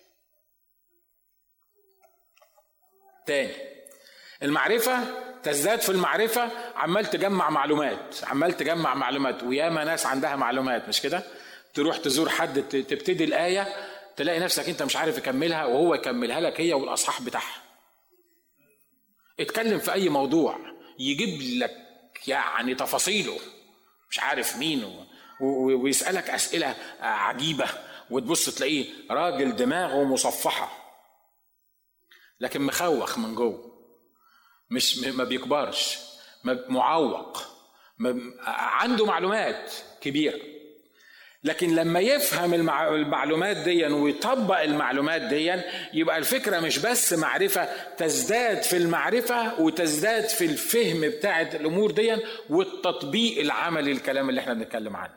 تاني المعرفة تزداد في المعرفة عمال تجمع معلومات عمال تجمع معلومات وياما ناس عندها معلومات مش كده تروح تزور حد تبتدي الآية تلاقي نفسك انت مش عارف يكملها وهو يكملها لك هي والاصحاح بتاعها اتكلم في اي موضوع يجيب لك يعني تفاصيله مش عارف مين ويسألك أسئلة عجيبة وتبص تلاقيه راجل دماغه مصفحة لكن مخوخ من جوه مش ما بيكبرش معوق عنده معلومات كبيره لكن لما يفهم المعلومات دي ويطبق المعلومات دي يبقى الفكره مش بس معرفه تزداد في المعرفه وتزداد في الفهم بتاع الامور دي والتطبيق العملي الكلام اللي احنا بنتكلم عنه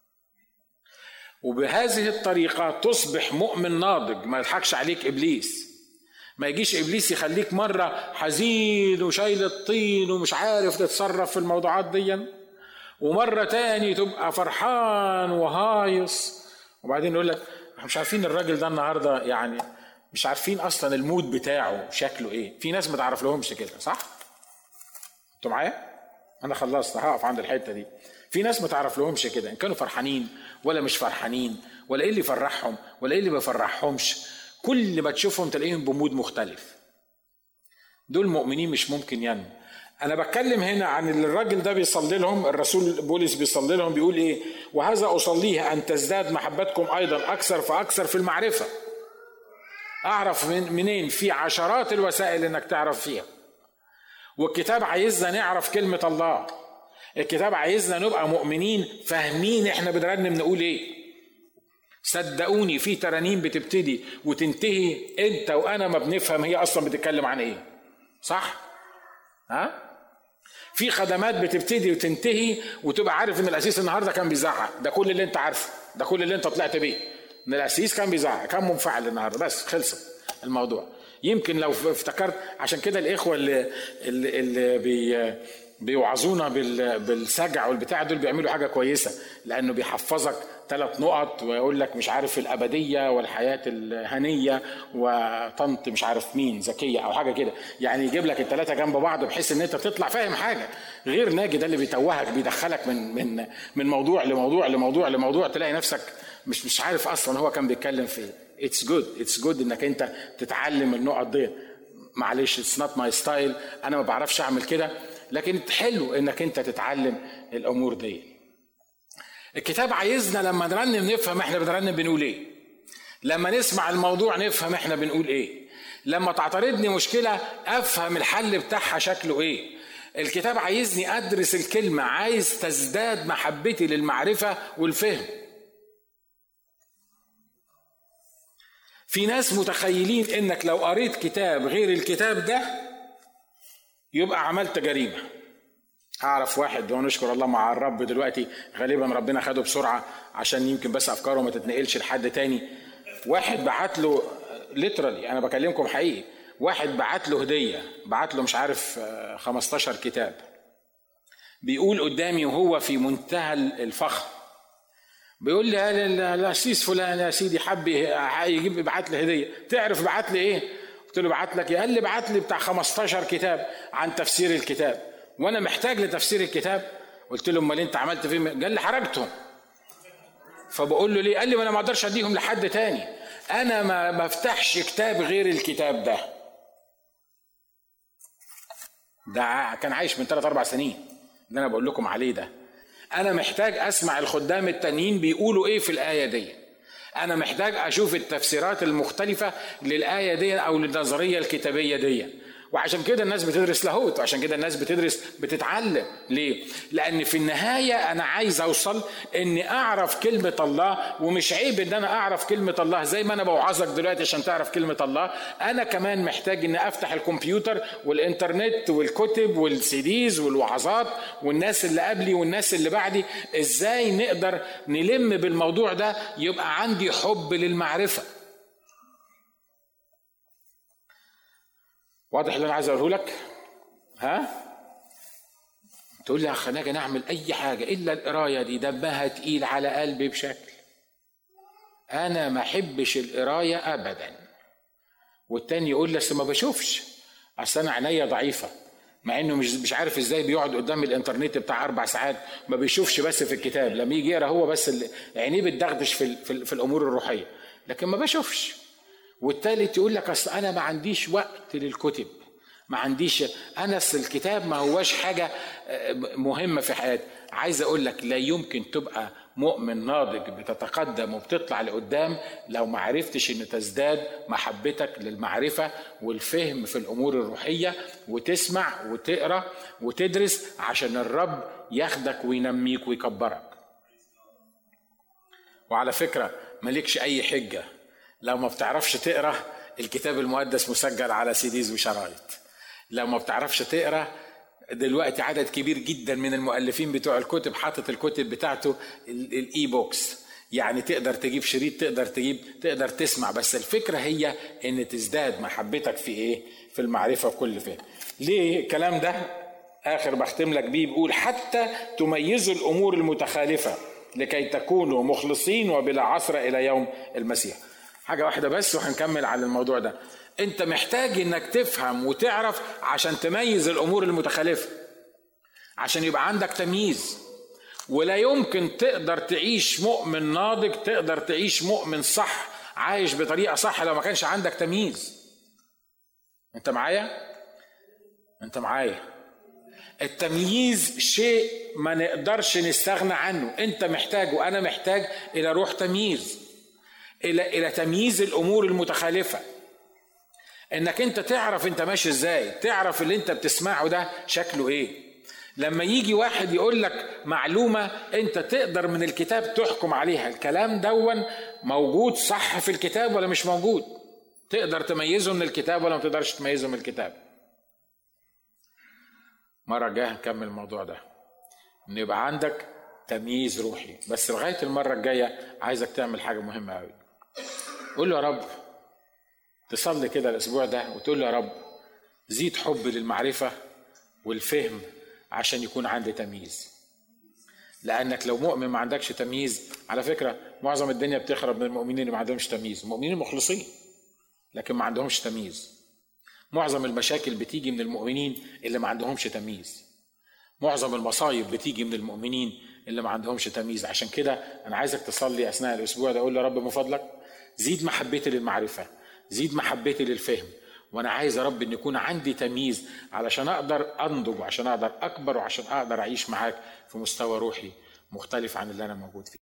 وبهذه الطريقه تصبح مؤمن ناضج ما يضحكش عليك ابليس ما يجيش ابليس يخليك مره حزين وشايل الطين ومش عارف تتصرف في الموضوعات دي ومرة تاني تبقى فرحان وهايص وبعدين يقول لك احنا مش عارفين الراجل ده النهارده يعني مش عارفين اصلا المود بتاعه شكله ايه في ناس ما تعرف لهمش كده صح انتوا معايا انا خلصت هقف عند الحته دي في ناس ما تعرف لهمش كده ان كانوا فرحانين ولا مش فرحانين ولا ايه اللي يفرحهم ولا ايه اللي ما يفرحهمش كل ما تشوفهم تلاقيهم بمود مختلف دول مؤمنين مش ممكن ينمو انا بتكلم هنا عن اللي الراجل ده بيصلي لهم الرسول بولس بيصلي لهم بيقول ايه وهذا اصليه ان تزداد محبتكم ايضا اكثر فاكثر في المعرفه اعرف من منين في عشرات الوسائل انك تعرف فيها والكتاب عايزنا نعرف كلمه الله الكتاب عايزنا نبقى مؤمنين فاهمين احنا بنرنم نقول ايه صدقوني في ترانيم بتبتدي وتنتهي انت وانا ما بنفهم هي اصلا بتتكلم عن ايه صح ها في خدمات بتبتدي وتنتهي وتبقى عارف ان الاسيس النهارده كان بيزعق ده كل اللي انت عارفه ده كل اللي انت طلعت بيه ان الاسيس كان بيزعق كان منفعل النهارده بس خلصت الموضوع يمكن لو افتكرت عشان كده الاخوه اللي اللي, اللي بي بيوعظونا بالسجع والبتاع دول بيعملوا حاجه كويسه لانه بيحفظك ثلاث نقط ويقول لك مش عارف الابديه والحياه الهنيه وطنط مش عارف مين ذكيه او حاجه كده يعني يجيب لك الثلاثه جنب بعض بحيث ان انت تطلع فاهم حاجه غير ناجي ده اللي بيتوهك بيدخلك من من من موضوع لموضوع لموضوع لموضوع تلاقي نفسك مش مش عارف اصلا هو كان بيتكلم في ايه اتس جود اتس جود انك انت تتعلم النقط دي معلش اتس نوت ماي ستايل انا ما بعرفش اعمل كده لكن حلو انك انت تتعلم الامور دي الكتاب عايزنا لما نرنم نفهم احنا بنرنم بنقول ايه لما نسمع الموضوع نفهم احنا بنقول ايه لما تعترضني مشكله افهم الحل بتاعها شكله ايه الكتاب عايزني ادرس الكلمه عايز تزداد محبتي للمعرفه والفهم في ناس متخيلين انك لو قريت كتاب غير الكتاب ده يبقى عملت جريمه اعرف واحد ونشكر الله مع الرب دلوقتي غالبا ربنا خده بسرعه عشان يمكن بس افكاره ما تتنقلش لحد تاني واحد بعت له ليترالي انا بكلمكم حقيقي واحد بعت له هديه بعت له مش عارف 15 كتاب بيقول قدامي وهو في منتهى الفخر بيقول لي القسيس فلان يا سيدي حب يجيب يبعت لي هديه تعرف بعت لي ايه قلت له بعت لك قال لي بعت لي بتاع 15 كتاب عن تفسير الكتاب وانا محتاج لتفسير الكتاب قلت له امال انت عملت فيه قال لي حرجتهم فبقول له ليه قال لي ما انا ما اقدرش اديهم لحد تاني انا ما بفتحش كتاب غير الكتاب ده ده كان عايش من 3 4 سنين اللي انا بقول لكم عليه ده انا محتاج اسمع الخدام التانيين بيقولوا ايه في الايه دي انا محتاج اشوف التفسيرات المختلفه للايه دي او للنظريه الكتابيه دي وعشان كده الناس بتدرس لاهوت وعشان كده الناس بتدرس بتتعلم ليه لان في النهايه انا عايز اوصل اني اعرف كلمه الله ومش عيب ان انا اعرف كلمه الله زي ما انا بوعظك دلوقتي عشان تعرف كلمه الله انا كمان محتاج اني افتح الكمبيوتر والانترنت والكتب والسيديز والوعظات والناس اللي قبلي والناس اللي بعدي ازاي نقدر نلم بالموضوع ده يبقى عندي حب للمعرفه واضح اللي انا عايز اقوله لك ها تقول لي يا اخ انا نعمل اي حاجه الا القرايه دي دمها تقيل على قلبي بشكل انا ما احبش القرايه ابدا والتاني يقول لي اصل ما بشوفش اصل انا عينيا ضعيفه مع انه مش مش عارف ازاي بيقعد قدام الانترنت بتاع اربع ساعات ما بيشوفش بس في الكتاب لما يجي يقرا هو بس عينيه بتدغدش في, في, في الامور الروحيه لكن ما بشوفش والتالت يقول لك اصل انا ما عنديش وقت للكتب ما عنديش انا اصل الكتاب ما هواش حاجه مهمه في حياتي عايز اقول لك لا يمكن تبقى مؤمن ناضج بتتقدم وبتطلع لقدام لو ما عرفتش ان تزداد محبتك للمعرفه والفهم في الامور الروحيه وتسمع وتقرا وتدرس عشان الرب ياخدك وينميك ويكبرك وعلى فكره مالكش اي حجه لو ما بتعرفش تقرا الكتاب المقدس مسجل على سيديز وشرايط لو ما بتعرفش تقرا دلوقتي عدد كبير جدا من المؤلفين بتوع الكتب حاطط الكتب بتاعته الاي بوكس يعني تقدر تجيب شريط تقدر تجيب تقدر تسمع بس الفكره هي ان تزداد محبتك في ايه في المعرفه بكل فهم ليه الكلام ده اخر بختم لك بيه بيقول حتى تميزوا الامور المتخالفه لكي تكونوا مخلصين وبلا عصر الى يوم المسيح حاجة واحدة بس وهنكمل على الموضوع ده انت محتاج انك تفهم وتعرف عشان تميز الامور المتخالفة عشان يبقى عندك تمييز ولا يمكن تقدر تعيش مؤمن ناضج تقدر تعيش مؤمن صح عايش بطريقة صح لو ما كانش عندك تمييز انت معايا انت معايا التمييز شيء ما نقدرش نستغنى عنه انت محتاج وانا محتاج الى روح تمييز الى الى تمييز الامور المتخالفه انك انت تعرف انت ماشي ازاي تعرف اللي انت بتسمعه ده شكله ايه لما يجي واحد يقول لك معلومه انت تقدر من الكتاب تحكم عليها الكلام دون موجود صح في الكتاب ولا مش موجود تقدر تميزه من الكتاب ولا ما تقدرش تميزه من الكتاب مرة جاية هنكمل الموضوع ده ان يبقى عندك تمييز روحي بس لغاية المرة الجاية عايزك تعمل حاجة مهمة قوي قول له يا رب تصلي كده الاسبوع ده وتقول له يا رب زيد حب للمعرفه والفهم عشان يكون عندي تمييز لانك لو مؤمن ما عندكش تمييز على فكره معظم الدنيا بتخرب من المؤمنين اللي ما عندهمش تمييز المؤمنين مخلصين لكن ما عندهمش تمييز معظم المشاكل بتيجي من المؤمنين اللي ما عندهمش تمييز معظم المصايب بتيجي من المؤمنين اللي ما عندهمش تمييز عشان كده انا عايزك تصلي اثناء الاسبوع ده اقول يا رب من فضلك زيد محبتي للمعرفه زيد محبتي للفهم وانا عايز يا رب ان يكون عندي تمييز علشان اقدر انضج وعشان اقدر اكبر وعشان اقدر اعيش معاك في مستوى روحي مختلف عن اللي انا موجود فيه